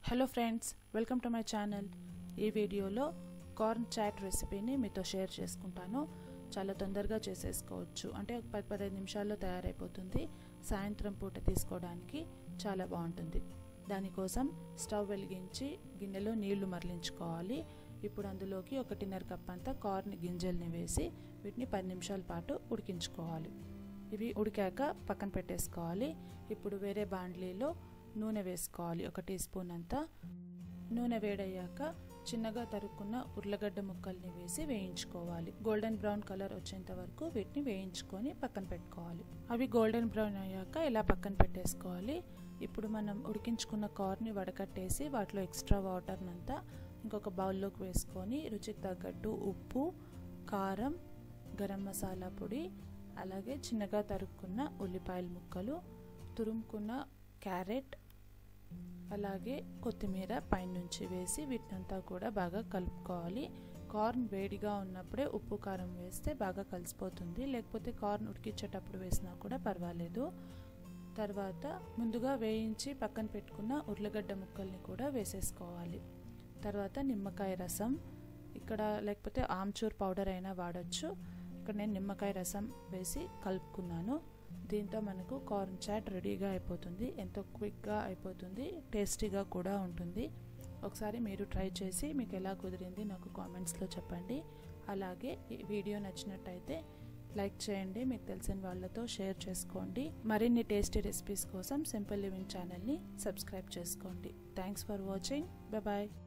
hello friends welcome to my channel ఈ వీడియోలో corn chat రెసిపీని మీతో షేర్ చేసుకుంటాను చాలా తొందరగా చేసేసుకోవచ్చు అంటే ఒక పది పదిహేను నిమిషాల్లో తయారైపోతుంది సాయంత్రం పూట తీసుకోవడానికి చాలా బాగుంటుంది దానికోసం స్టవ్ వెలిగించి గిన్నెలో నీళ్లు మరలించుకోవాలి ఇప్పుడు అందులోకి ఒకటిన్నర కప్ అంతా కార్న్ గింజల్ని వేసి వీటిని పది నిమిషాల పాటు ఉడికించుకోవాలి ఇవి ఉడికాక పక్కన పెట్టేసుకోవాలి ఇప్పుడు వేరే బాండ్లీలో నూనె వేసుకోవాలి ఒక టీ స్పూన్ అంతా నూనె వేడయ్యాక చిన్నగా తరుక్కున్న ఉర్లగడ్డ ముక్కల్ని వేసి వేయించుకోవాలి గోల్డెన్ బ్రౌన్ కలర్ వచ్చేంత వరకు వీటిని వేయించుకొని పక్కన పెట్టుకోవాలి అవి గోల్డెన్ బ్రౌన్ అయ్యాక ఇలా పక్కన పెట్టేసుకోవాలి ఇప్పుడు మనం ఉడికించుకున్న కార్ని వడకట్టేసి వాటిలో ఎక్స్ట్రా వాటర్నంతా ఇంకొక బౌల్లోకి వేసుకొని రుచికి తగ్గట్టు ఉప్పు కారం గరం మసాలా పొడి అలాగే చిన్నగా తరుక్కున్న ఉల్లిపాయల ముక్కలు తురుముకున్న క్యారెట్ అలాగే కొత్తిమీర పైనుంచి వేసి వీటినంతా కూడా బాగా కలుపుకోవాలి కార్న్ వేడిగా ఉన్నప్పుడే ఉప్పు కారం వేస్తే బాగా కలిసిపోతుంది లేకపోతే కార్న్ ఉడికించేటప్పుడు వేసినా కూడా పర్వాలేదు తర్వాత ముందుగా వేయించి పక్కన పెట్టుకున్న ఉర్లగడ్డ ముక్కల్ని కూడా వేసేసుకోవాలి తర్వాత నిమ్మకాయ రసం ఇక్కడ లేకపోతే ఆమ్చూర్ పౌడర్ అయినా వాడచ్చు ఇక్కడ నేను నిమ్మకాయ రసం వేసి కలుపుకున్నాను దీంతో మనకు కార్న్ చాట్ రెడీగా అయిపోతుంది ఎంతో క్విక్గా అయిపోతుంది టేస్టీగా కూడా ఉంటుంది ఒకసారి మీరు ట్రై చేసి మీకు ఎలా కుదిరింది నాకు కామెంట్స్లో చెప్పండి అలాగే ఈ వీడియో నచ్చినట్టయితే లైక్ చేయండి మీకు తెలిసిన వాళ్ళతో షేర్ చేసుకోండి మరిన్ని టేస్టీ రెసిపీస్ కోసం సింపుల్ లివింగ్ ఛానల్ని సబ్స్క్రైబ్ చేసుకోండి థ్యాంక్స్ ఫర్ వాచింగ్ బాయ్